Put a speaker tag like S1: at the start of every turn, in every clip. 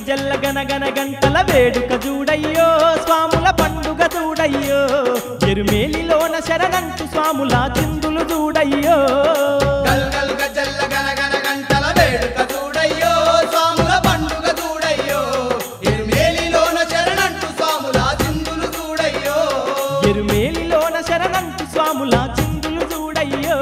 S1: జల్ల గనగన గంటల వేడుక చూడయ్యో స్వాముల పండుగ చూడయ్యో ఎరుమేలిలోన శరణంటు స్వాముల చిందులు చూడయ్యో
S2: గల్ గల్ గజల్ల గనగన గంటల వేడుక చూడయ్యో స్వాముల పండుగ చూడయ్యో ఎరుమేలిలోన శరణంటు స్వాముల చిందులు చూడయ్యో
S1: ఎరుమేలిలోన శరణంటు స్వాముల చిందులు చూడయ్యో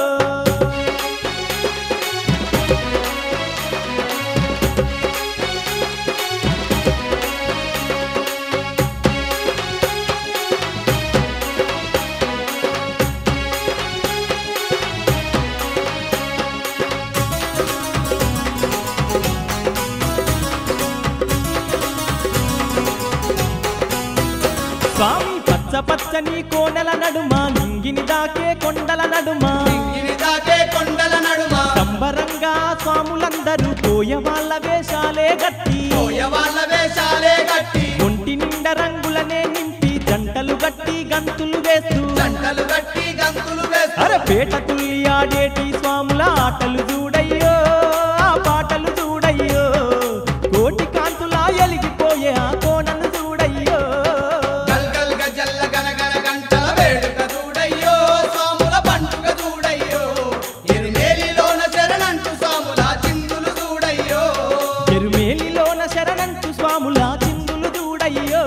S1: స్వామి పచ్చ పచ్చని కోనల నడుమ నింగిని దాకే కొండల నడుమ
S2: ఇంగిని దాకే కొండల నడుమ
S1: సంబరంగా స్వాములందరూ పోయ వాళ్ళ వేషాలే గట్టి
S2: పోయ వాళ్ళ వేషాలే కట్టి
S1: ఒంటి నిండ రంగులనే నింపి జంటలు గట్టి గంతులు వేస్తూ
S2: జంటలు కట్టి గంతులు వేస్తూ
S1: అర పేట తుల్లి ఆడేటి స్వాముల ఆటలు చూడయ్యో ఆ పాటలు చూడయ్యో కోటి కాంతులా ఎలిగిపోయే ఆ కోనను చూడయ్యో
S2: గల్ గల్ గజల్ల గనగన గంటల వేడుక చూడయ్యో స్వాముల పండుగ చూడయ్యో ఎరుమేలిలోన శరణంటు స్వాముల చిందులు చూడయ్యో
S1: ఎరుమేలిలోన శరణంటు స్వాముల చిందులు చూడయ్యో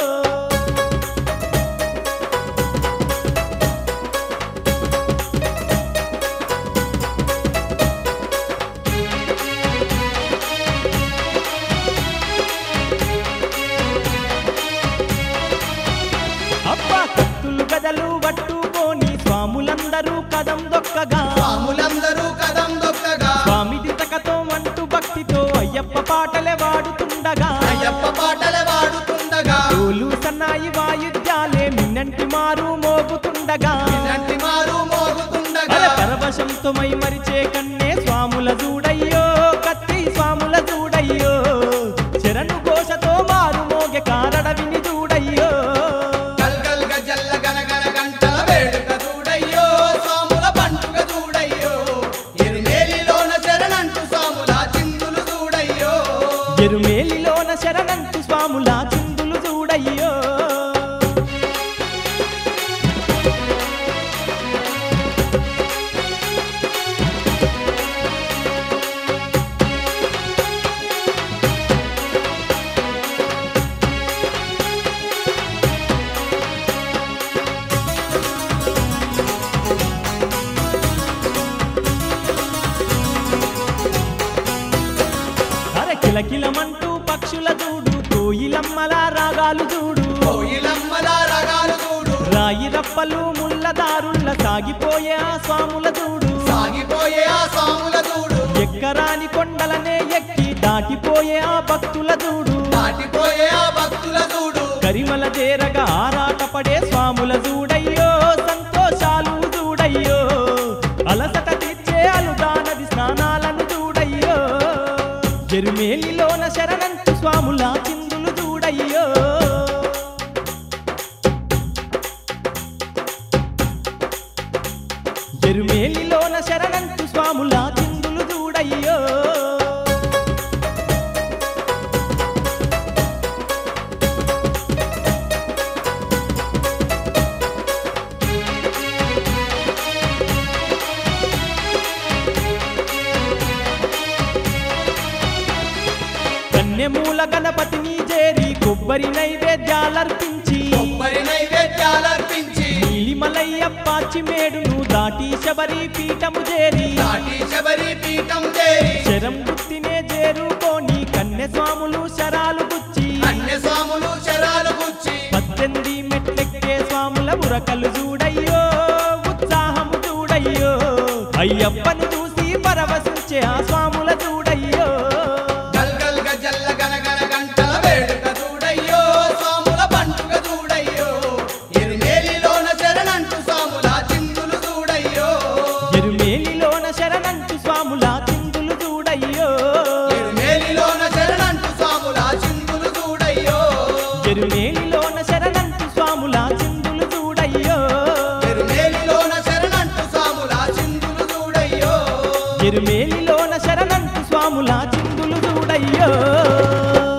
S1: అబ్బా కత్తులు గదలు పట్టుకొని స్వాములందరూ కదం దొక్కగా
S2: స్వాములందరూ కదం దొక్కగా
S1: స్వామిది తకతో అంటూ భక్తితో అయ్యప్ప పాటలే వాడుతుండగా
S2: అయ్యప్ప పాటలు వాడుతుండగా
S1: తోలు సన్నాయి వాయిద్యాలే మిన్నంటి మారు మోగుతుండగా
S2: ఇలాంటి మారు మోగుతుండగా
S1: అల పరవశంతో మై మరిచే కన్నే స్వాముల చూడయ్యో కత్తి స్వాముల చూడయ్యో శరణు ఘోషతో మారు మోగె కారడవిని చూడయ్యో
S2: గల్ గల్ గజల్ల గనగన గంటల వేడుక చూడయ్యో స్వాముల పండుగ చూడయ్యో ఎరుమేలిలోన శరణంటు స్వాముల చిందులు చూడయ్యో
S1: ఎరుమేలిలోన శరణంటు స్వాముల చిందులు చూడయ్యో అరే కిలకిలమంటూ పక్షుల చూడు కోయిలమ్మల రాగాలు చూడు
S2: కోయిలమ్మల రగాలు చూడు
S1: రాయి రప్పలు ముళ్ళదారుళ్ళ సాగిపోయే ఆ స్వాముల చూడు
S2: సాగిపోయే ఆ స్వాముల చూడు
S1: ఎక్కరాని కొండలనే ఎక్కి దాటిపోయే ఆ భక్తుల చూడు
S2: దాటిపోయే ఆ భక్తుల చూడు
S1: కరిమల చేరగా ఆరాటపడే స్వాముల చూడయ్యో సంతోషాలు చూడయ్యో అలసట తీర్చే అలుగా నది స్నానాలను చూడయ్యో జరుమేలిలోన శరణంటు స్వాముల చిందులు చూడయ్యో జరుమేలిలోన శరణంటు స్వాముల చిందులు చూడయ్యో కన్యమూల గణపతిని చేరి కొబ్బరి నైవేద్యాలర్పించి
S2: కొబ్బరి నైవేద్యాలర్పించి
S1: నీలిమలయ్యప్ప చిమేడును దాటి శబరి పీఠము చేరి
S2: దాటి శబరి పీఠం చేరి
S1: శరం గుత్తినే చేరుకొని కన్య స్వాములు శరాలు గుచ్చి
S2: అన్య స్వాములు శరాలు గుచ్చి
S1: పద్దెనిమిది మెట్లెక్కే స్వాముల ఉరకలు చూడయ్యో ఉత్సాహము చూడయ్యో అయ్యప్పను చూసి పరవశించే ఆ స్వాముల చూడయ్యో
S2: గల్ గల్ గజల్ల గనగన గంటల వేడుక చూడయ్యో స్వాముల పండుగ చూడయ్యో ఎరుమేలిలోన శరణంటు స్వాముల చిందులు చూడయ్యో
S1: ఎరుమేలిలోన శరణంటు స్వాముల చిందులు చూడయ్యో
S2: ఎరుమేలిలోన శరణంటు స్వాముల చిందులు చూడయ్యో
S1: ఎరుమేలిలోన శరణంటు స్వాముల చిందులు చూడయ్యో
S2: ఎరుమేలిలోన శరణంటు స్వాముల చిందులు చూడయ్యో
S1: ఎరుమేలిలోన శరణంటు స్వాముల చిందులు చూడయ్యో